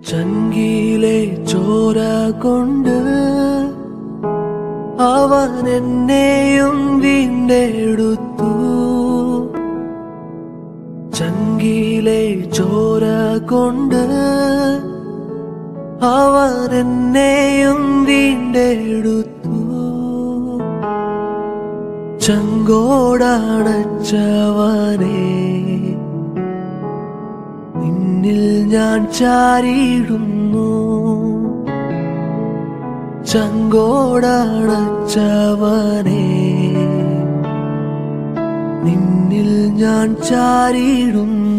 ചങ്കിയിലെ ചോര കൊണ്ട് അവൻ എന്നെയും വീണ്ടെടുത്തു ചങ്കിയിലെ ചോര കൊണ്ട് അവൻ എന്നെയും വീണ്ടെടുത്തു ചങ്കോടണച്ചവനെ നിന്നിൽ ഞാൻ ചാരിയിടുന്നു ചങ്കോടണച്ചവനെ നിന്നിൽ ഞാൻ ചാരിയിടുന്നു